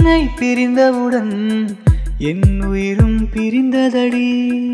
என்னை பிரிந்தவுடன் என் உயிரும் பிரிந்ததடி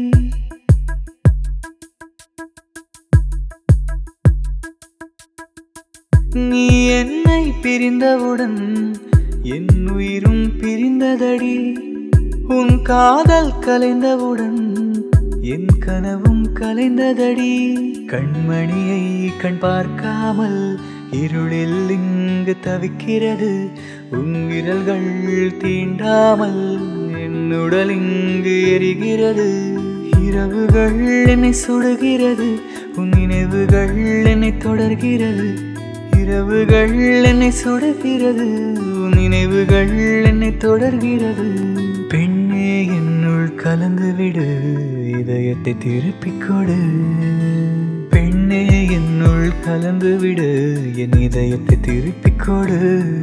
நீ என்னை பிரிந்தவுடன் என் உயிரும் பிரிந்ததடி உன் காதல் கலைந்தவுடன் என் கனவும் கலைந்ததடி கண்மணியை கண் பார்க்காமல் இருளில் இங்கு தவிக்கிறது உன் விரல்கள் தீண்டாமல் என் உடல் இங்கு எரிகிறது இரவுகள் என்னை சுடுகிறது உன் நினைவுகள் என்னை தொடர்கிறது இரவுகள் என்னை சுடுகிறது உன் நினைவுகள் என்னை தொடர்கிறது பெண்ணே என்னுள் கலந்து விடு இதயத்தை திருப்பிக் கொடு பெண்ணே என்னுள் கலந்து விடு என் இதயத்தை திருப்பிக் கொடு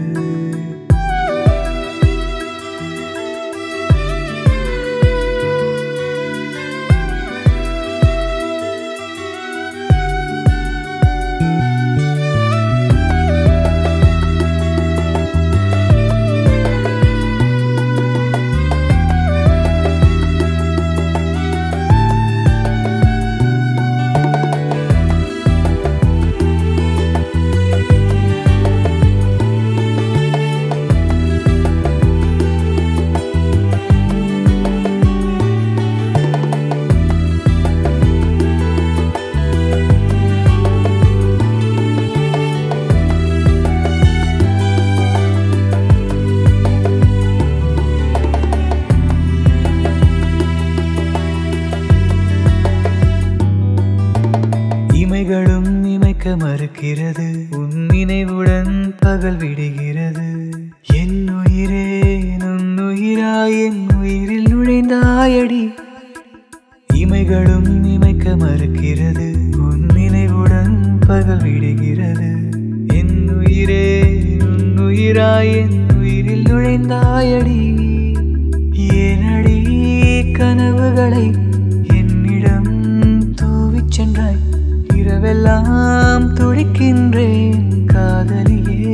இமைகளும் இமைக்க மறுக்கிறது உன் நினைவுடன் பகல் விடுகிறது என் உயிரே உன் உயிராய் என் உயிரில் நுழைந்தாயடி இமைகளும் இமைக்க மறுக்கிறது உன் நினைவுடன் பகல் விடுகிறது என் உயிரே உன் உயிராய் என் உயிரில் நுழைந்தாயடி ஏனடி கனவுகளை என்னிடம் தூவிச் சென்றாய் இரவெல்லாம் துடிக்கின்றேன் காதலியே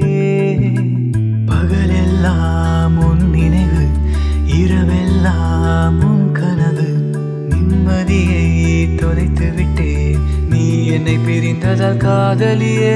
பகலெல்லாம் உன் நினைவு இரவெல்லாம் உன் கனவு நிம்மதியை தொலைத்து விட்டேன் நீ என்னை பிரிந்ததால் காதலியே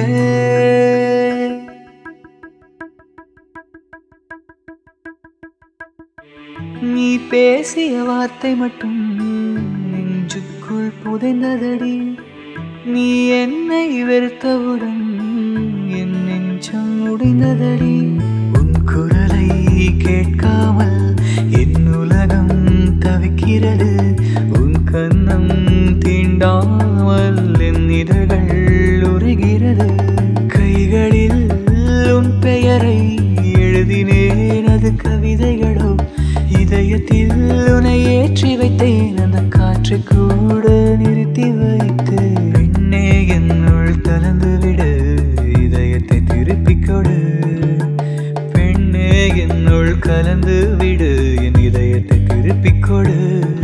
நீ பேசிய வார்த்தை மட்டும் நெஞ்சுக்குள் புதைந்ததடி நீ என்னை வெறுத்தவுடன் என் நெஞ்சம் உடைந்ததடி உன் குரலை கேட்காமல் என் உலகம் தவிக்கிறது உன் கண்ணம் தீண்டாமல் என் இதழ்கள் உருகிறது கைகளில் உன் பெயரை எழுதினேன் அது கவிதைகளோ இதயத்தில் உன்னை ஏற்றி வைத்தேன் அந்த காற்றை கூட நிறுத்தி வைத்து பெண்ணே என்னுள் கலந்து விடு இதயத்தை திருப்பிக் கொடு பெண்ணே என்னுள் கலந்து விடு என் இதயத்தை திருப்பிக் கொடு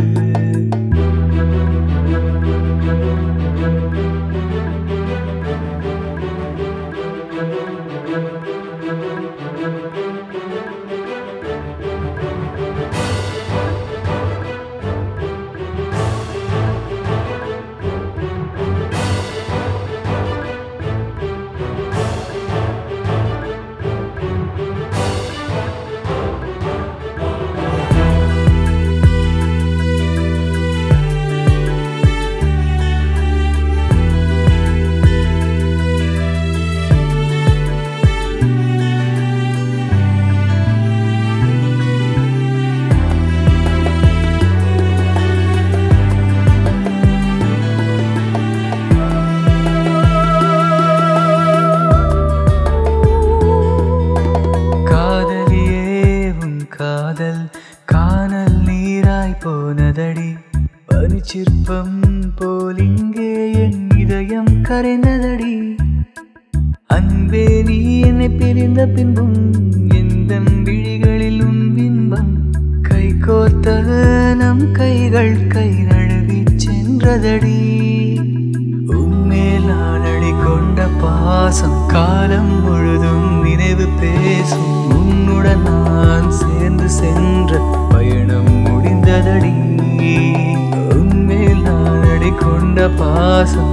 காதலியே உன் காதல் காணல் நீராய் போனதடி பனிச்சிற்பம் போல் இங்கே என் இதயம் கரைந்ததடி அன்பே நீ என்னை பிரிந்த பின்பும் எந்த விழிகளில் உன் பின்பம் கை கோர்த்த நம் கைகள் கை நழுவி சென்றதடி உன்மேல் நாளடி கொண்ட பாசம் காலம் முழுதும் நினைவு பேசும் உன் உன்னுடன் நான் சேர்ந்து சென்ற பயணம் முடிந்ததடி உன்மேல் நான் அடி கொண்ட பாசம்